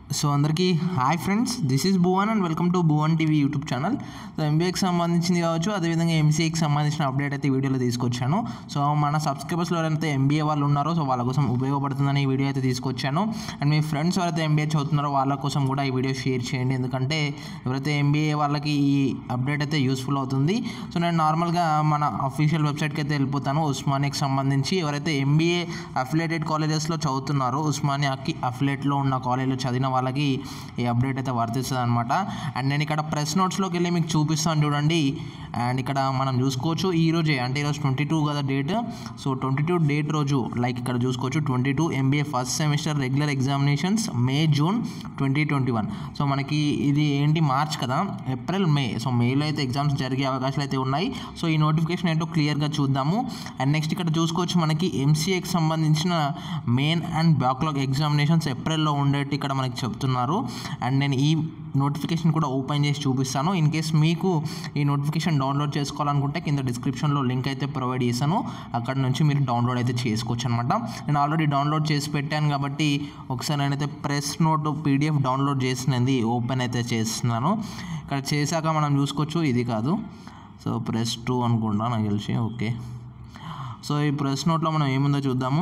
so అందరికీ hi friends this is Bhuvan and welcome to Bhuvan TV YouTube channel so ఎంబీఏకి సంబంధించింది కావచ్చు అదేవిధంగా ఎంసీఏకి సంబంధించిన అప్డేట్ అయితే ఈ వీడియోలో తీసుకొచ్చాను సో మన సబ్స్క్రైబర్స్లో ఎవరైతే ఎంబీఏ వాళ్ళు ఉన్నారో సో వాళ్ళ కోసం ఉపయోగపడుతుందని ఈ వీడియో అయితే తీసుకొచ్చాను అండ్ మీ ఫ్రెండ్స్ ఎవరైతే ఎంబీఏ చదువుతున్నారో వాళ్ళ కోసం కూడా ఈ వీడియో షేర్ చేయండి ఎందుకంటే ఎవరైతే ఎంబీఏ వాళ్ళకి ఈ అప్డేట్ అయితే యూస్ఫుల్ అవుతుంది సో నేను నార్మల్గా మన అఫీషియల్ వెబ్సైట్కి అయితే వెళ్ళిపోతాను ఉస్మానియాకి సంబంధించి ఎవరైతే ఎంబీఏ అఫిలేటెడ్ కాలేజెస్లో చదువుతున్నారో ఉస్మానియాకి అఫిలేట్లో ఉన్న కాలేజీలో చదివిన వాళ్ళకి ఈ అప్డేట్ అయితే వర్తిస్తుంది అనమాట అండ్ నేను ఇక్కడ ప్రెస్ నోట్స్లోకి వెళ్ళి మీకు చూపిస్తాను చూడండి అండ్ ఇక్కడ మనం చూసుకోవచ్చు ఈ రోజే అంటే ఈరోజు ట్వంటీ టూ కదా date so twenty two date రోజు లైక్ ఇక్కడ చూసుకోవచ్చు twenty two MBA first semester regular examinations May June twenty twenty one so మనకి ఇది ఏంటి మార్చ్ కదా ఏప్రిల్ మే సో మేలో అయితే ఎగ్జామ్స్ జరిగే అవకాశాలు అయితే ఉన్నాయి సో ఈ నోటిఫికేషన్ ఏంటో క్లియర్గా చూద్దాము అండ్ నెక్స్ట్ ఇక్కడ చూసుకోవచ్చు మనకి ఎంసీఏకి సంబంధించిన మెయిన్ అండ్ బ్యాక్లాగ్ ఎగ్జామినేషన్స్ ఏప్రిల్లో ఉండేటి ఇక్కడ మనకి చెప్తున్నారు అండ్ నేను ఈ నోటిఫికేషన్ కూడా ఓపెన్ చేసి చూపిస్తాను ఇన్ కేస్ మీకు ఈ నోటిఫికేషన్ డౌన్లోడ్ చేసుకోవాలనుకుంటే కింద డిస్క్రిప్షన్లో లింక్ అయితే ప్రొవైడ్ చేశాను అక్కడ నుంచి మీరు డౌన్లోడ్ అయితే చేసుకోవచ్చు అనమాట నేను ఆల్రెడీ డౌన్లోడ్ చేసి పెట్టాను కాబట్టి ఒకసారి నేనైతే ప్రెస్ నోట్ పీడిఎఫ్ డౌన్లోడ్ చేసినది ఓపెన్ అయితే చేస్తున్నాను ఇక్కడ చేశాక మనం చూసుకోవచ్చు ఇది కాదు సో ప్రెస్ టూ అనుకుంటా నాకు తెలిసి ఓకే సో ఈ ప్రెస్ నోట్లో మనం ఏముందో చూద్దాము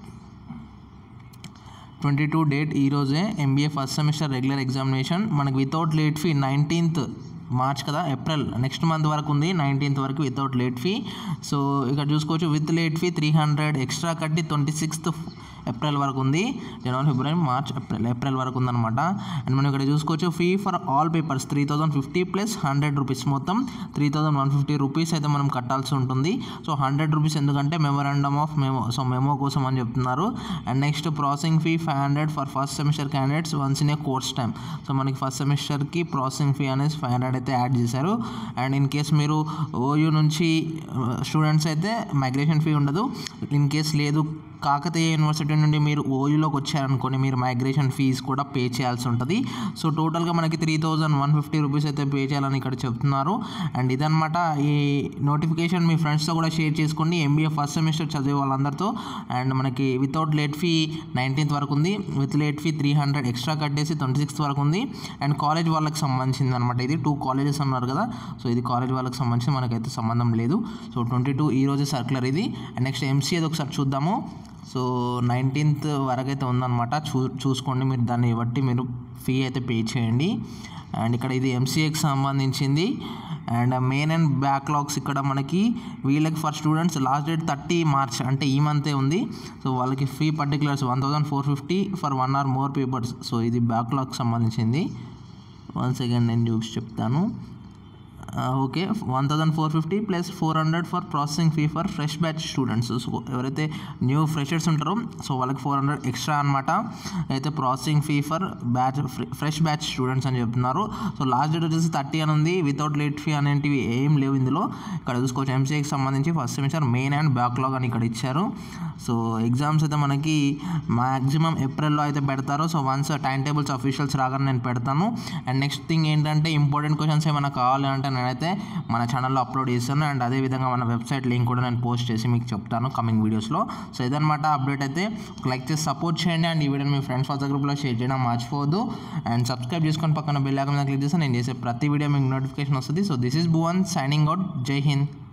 ట్వంటీ టూ డేట్ ఈరోజే MBA first semester regular examination మనకి without late fee nineteenth March కదా ఏప్రిల్ నెక్స్ట్ మంత్ వరకు ఉంది నైన్టీన్త్ వరకు వితౌట్ లేట్ ఫీ సో ఇక్కడ చూసుకోవచ్చు with late fee three hundred extra కట్టి ట్వంటీ సిక్స్త్ ఏప్రిల్ వరకు ఉంది జనవరి ఫిబ్రవరి మార్చ్ ఏప్రిల్ ఏప్రిల్ వరకు ఉందన్నమాట అండ్ మనం ఇక్కడ చూసుకోవచ్చు fee for all papers three thousand fifty plus hundred rupees మొత్తం three thousand one fifty rupees అయితే మనం కట్టాల్సి ఉంటుంది సో హండ్రెడ్ రూపీస్ ఎందుకంటే memorandum of memo so memo కోసం అని చెప్తున్నారు and next processing fee five hundred for first semester candidates once in a course time so మనకి ఫస్ట్ సెమిస్టర్కి ప్రాసెసింగ్ ఫీ అనేది ఫైవ్ హండ్రెడ్ అయితే యాడ్ చేశారు అండ్ ఇన్ కేస్ మీరు ఓయూ నుంచి స్టూడెంట్స్ అయితే మైగ్రేషన్ ఫీ ఉండదు ఇన్ కేస్ లేదు కాకతీయ యూనివర్సిటీ నుండి మీరు ఓయూలోకి వచ్చారనుకోండి మీరు మైగ్రేషన్ ఫీజు కూడా పే చేయాల్సి ఉంటుంది సో టోటల్గా మనకి three thousand one fifty rupees అయితే పే చేయాలని ఇక్కడ చెప్తున్నారు అండ్ ఇదనమాట ఈ నోటిఫికేషన్ మీ ఫ్రెండ్స్తో కూడా షేర్ చేసుకోండి ఎంబీఏ ఫస్ట్ సెమిస్టర్ చదివే వాళ్ళందరితో అండ్ మనకి వితౌట్ లేట్ ఫీ నైన్టీన్త్ వరకు ఉంది with late fee three hundred extra కట్టేసి ట్వంటీ సిక్స్త్ వరకు ఉంది అండ్ కాలేజ్ వాళ్ళకి సంబంధించింది అనమాట ఇది టూ కాలేజెస్ అన్నారు కదా సో ఇది కాలేజ్ వాళ్ళకి సంబంధించి మనకైతే సంబంధం లేదు సో ట్వంటీ టూ ఈ రోజు సర్క్యులర్ ఇది అండ్ నెక్స్ట్ ఎంసీఏది ఒకసారి చూద్దాము సో నైన్టీన్త్ వరకు అయితే ఉందన్నమాట చూ చూసుకోండి మీరు దాన్ని బట్టి మీరు ఫీ అయితే పే చేయండి అండ్ ఇక్కడ ఇది ఎంసీఏకి సంబంధించింది అండ్ మెయిన్ అండ్ బ్యాక్లాగ్స్ ఇక్కడ మనకి వీళ్ళకి for students last date thirty March అంటే ఈ మంతే ఉంది సో వాళ్ళకి fee particulars one thousand four fifty for one or more papers so ఇది బ్యాక్లాగ్ సంబంధించింది వన్ సెకండ్ నేను చూసి చెప్తాను okay one thousand four fifty plus four hundred for processing fee for fresh batch students so ఎవరైతే new freshers ఉంటారో so వాళ్ళకి four hundred extra అనమాట అయితే processing fee for batch fresh batch students అని చెప్తున్నారు సో లాస్ట్ డేట్ వచ్చేసి thirty అని ఉంది వితౌట్ లేట్ ఫీ అనేటివి ఏం లేవు ఇందులో ఇక్కడ చూసుకోవచ్చు ఎంసీఏకి సంబంధించి first semester main and backlog అని ఇక్కడ ఇచ్చారు సో ఎగ్జామ్స్ అయితే మనకి మ్యాక్సిమం ఏప్రిల్లో అయితే పెడతారు so once time tables officials రాగానే నేను పెడతాను అండ్ నెక్స్ట్ థింగ్ ఏంటంటే ఇంపార్టెంట్ క్వశ్చన్స్ ఏమైనా కావాలి అంటే నేనైతే మన ఛానల్లో అప్లోడ్ చేస్తాను అండ్ అదేవిధంగా మన వెబ్సైట్ లింక్ కూడా నేను పోస్ట్ చేసి మీకు చెప్తాను కమింగ్ వీడియోస్లో సో ఇదనమాట అప్డేట్ అయితే లైక్ చేసి సపోర్ట్ చేయండి అండ్ ఈ వీడియోని మీ ఫ్రెండ్స్ వాట్సాప్ గ్రూప్లో షేర్ చేయడం మర్చిపోవద్దు అండ్ సబ్స్క్రైబ్ చేసుకొని పక్కన బెల్ ఐకాన్ క్లిక్ చేస్తే నేను చేసే ప్రతి వీడియో మీకు నోటిఫికేషన్ వస్తుంది so this is Bhuvan signing out Jai Hind